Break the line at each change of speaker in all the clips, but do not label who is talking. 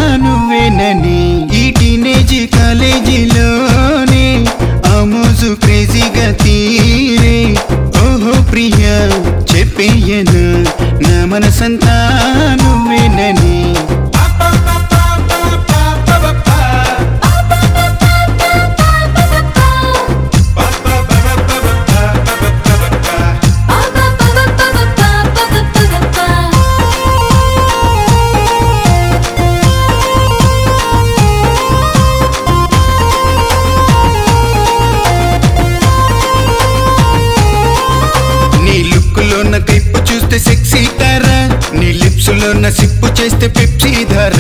నువ్వేనని ఈ టీనేజ్ కాలేజీలోనే ఆమోజు క్రేజీగా తీరే ఓహో ప్రియా చెప్పేయనా నా మనసంతా నువ్వేనని నీ లుక్ లో ఉన్న కైపు చూస్తే సెక్సీ తారా నీ లిప్స్ లో ఉన్న సిప్పు చేస్తే పెప్సీ ధర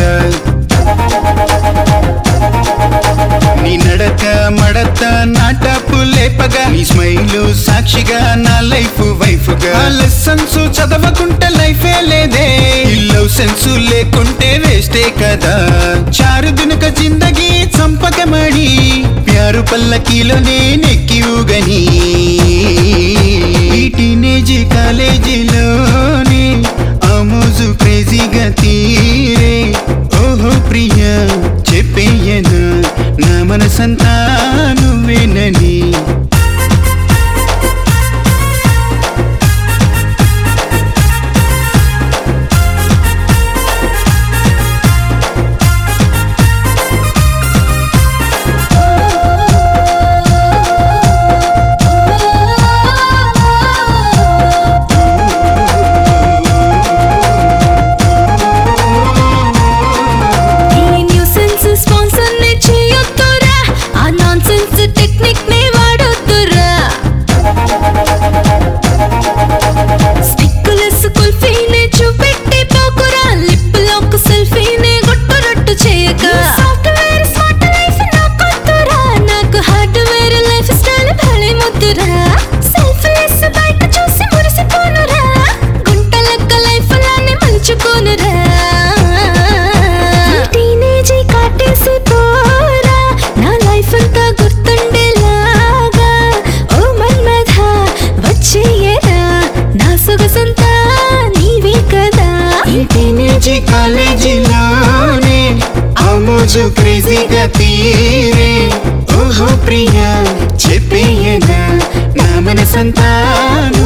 నీ నడక మడత నాటపు లేపగా నీ స్మైల్ సాక్షిగా నా లైఫ్ వైఫ్ గా లెసన్స్ చదవకుంటే లైఫే లేదే లవ్ సెన్స్ లేకుంటే వేస్టే కదా చారు దినక జిందగీ చంపకమడి ప్యారు పల్లకీలోనే నెక్కి ఊగని ఈ టీనేజ్ కాలేజీలోనే ఆమోజు క్రేజీగా తీరే ఓహో ప్రియా చెప్పేయనా నా మనసంతా నువ్వేనని
ఈ న్యూసెన్స్ స్పాన్సర్ ని చేయొద్దురా ఆ నాన్సెన్స్ టెక్నిక్ ని వాడొద్దురా స్టిక్కులెస్ కుల్ఫీని చూపెట్టి పోకురా లిప్ లాక్ సెల్ఫీని గుట్టురట్టు చేయక సాఫ్ట్వేర్ స్మార్ట్ లైఫ్ నాకొద్దురా నాకు హార్డ్వేర్ లైఫ్ స్టైల్ భలే ముద్దురా సెల్ఫీస్ బయట చూసి మురిసిపోనురా గుంటలక్క లైఫ్ లానే మలుచుకోనురా టీనేజ్ కాటేసి పోరా నా లైఫ్ అంతా గుర్తుండేలాగా ఓ మన్మథ వచ్చేయరా నా సొగసంతా నీవే కదా
ఈ టీనేజ్ కాలేజీలోనే ఆమోజు క్రేజీగా తీరే ఓహో ప్రియా చెప్పేయనా నా మనసంతా